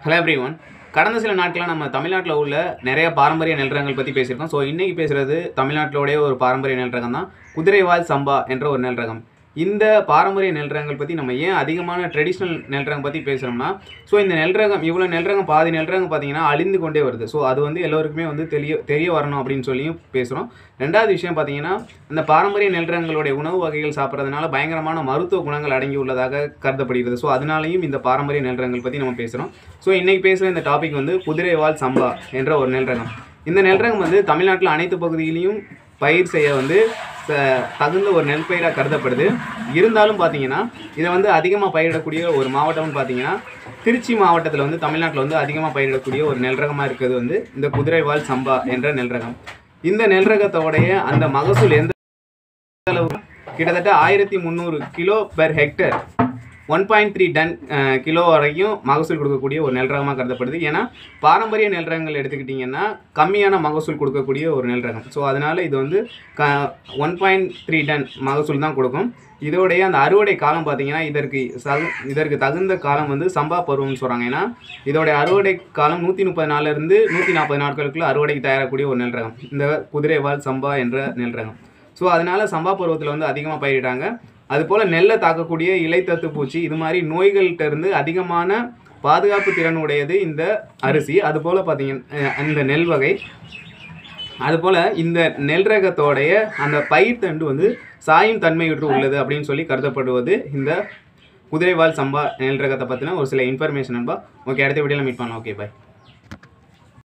hello every one கடந்த சில நாட்களாக நம்ம தமிழ்நாட்டில் உள்ள நிறைய பாரம்பரிய நெல் ரகங்கள் பற்றி பேசியிருக்கோம் ஸோ இன்றைக்கி பேசுகிறது தமிழ்நாட்டிலோடைய ஒரு பாரம்பரிய நெல் ரகம் தான் குதிரைவால் சம்பா என்ற ஒரு நெல் ரகம் இந்த பாரம்பரிய நெல் ரகங்கள் பற்றி நம்ம ஏன் அதிகமான ட்ரெடிஷ்னல் நெல் ரகம் பற்றி பேசுகிறோம்னா ஸோ இந்த நெல் ரகம் இவ்வளோ நெல் ரகம் பாதி நெல் ரகம் பார்த்தீங்கன்னா அழிந்து கொண்டே வருது ஸோ அது வந்து எல்லோருக்குமே வந்து தெரிய தெரிய வரணும் அப்படின்னு சொல்லியும் பேசுகிறோம் ரெண்டாவது விஷயம் பார்த்தீங்கன்னா இந்த பாரம்பரிய நெல் ரகங்களுடைய உணவு வகைகள் சாப்பிட்றதுனால பயங்கரமான மருத்துவ குணங்கள் அடங்கி உள்ளதாக கருதப்படுகிறது ஸோ அதனாலையும் இந்த பாரம்பரிய நெல் ரகங்கள் பற்றி நம்ம பேசுகிறோம் ஸோ இன்றைக்கி பேசுகிற இந்த டாபிக் வந்து குதிரைவால் சம்பா என்ற ஒரு நெல் ரகம் இந்த நெல் ரகம் வந்து தமிழ்நாட்டில் அனைத்து பகுதியிலையும் பயிர் செய்ய வந்து ச- தகுந்த ஒரு நெல் பயிராக கருதப்படுது இருந்தாலும் பார்த்தீங்கன்னா இதை வந்து அதிகமாக பயிரிடக்கூடிய ஒரு மாவட்டம்னு பார்த்தீங்கன்னா திருச்சி மாவட்டத்தில் வந்து தமிழ்நாட்டில் வந்து அதிகமாக பயிரிடக்கூடிய ஒரு நெல் ரகமாக இருக்கிறது வந்து இந்த குதிரைவால் சம்பா என்ற நெல் ரகம் இந்த நெல் ரகத்தோடைய அந்த மகசூல் எந்த அளவு கிட்டத்தட்ட ஆயிரத்தி முந்நூறு kilo per hectare one point three ton kilo வரைக்கும் மகசூல் கொடுக்கக்கூடிய ஒரு நெல் ரகமாக கருதப்படுது ஏன்னா பாரம்பரிய நெல் ரகங்கள் எடுத்துக்கிட்டிங்கன்னா கம்மியான மகசூல் கொடுக்கக்கூடிய ஒரு நெல் ரகம் ஸோ அதனால் இது வந்து க ஒன் பாயிண்ட் த்ரீ டன் மகசூல் தான் கொடுக்கும் இதோடைய அந்த அறுவடை காலம் பார்த்தீங்கன்னா இதற்கு சகு இதற்கு தகுந்த காலம் வந்து சம்பா பருவம்னு சொல்கிறாங்க ஏன்னா இதோடைய அறுவடை காலம் நூற்றி முப்பது நாள்லேருந்து நூற்றி நாற்பது நாட்களுக்குள்ள அறுவடைக்கு தயாராகக்கூடிய ஒரு நெல் ரகம் இந்த குதிரைவால் சம்பா என்ற நெல் ரகம் ஸோ அதனால சம்பா பருவத்தில் வந்து அதிகமாக பயிரிடுறாங்க அதுபோல் நெல்லை தாக்கக்கூடிய இலைத்தத்து பூச்சி இது மாதிரி நோய்கள்கிட்ட இருந்து அதிகமான பாதுகாப்பு திறன் உடையது இந்த அரிசி அதுபோல் பார்த்தீங்கன்னா இந்த நெல் வகை அதுபோல் இந்த நெல் ரகத்தோடைய அந்த பயிர் தண்டு வந்து சாயும் தன்மையுற்று உள்ளது அப்படின்னு சொல்லி கருதப்படுவது இந்த குதிரைவால் சம்பா நெல் ரகத்தை பற்றின ஒரு சில இன்ஃபர்மேஷன் நண்பா ஓகே அடுத்த வீடியோவில் மீட் பண்ணலாம் ஓகே பாய்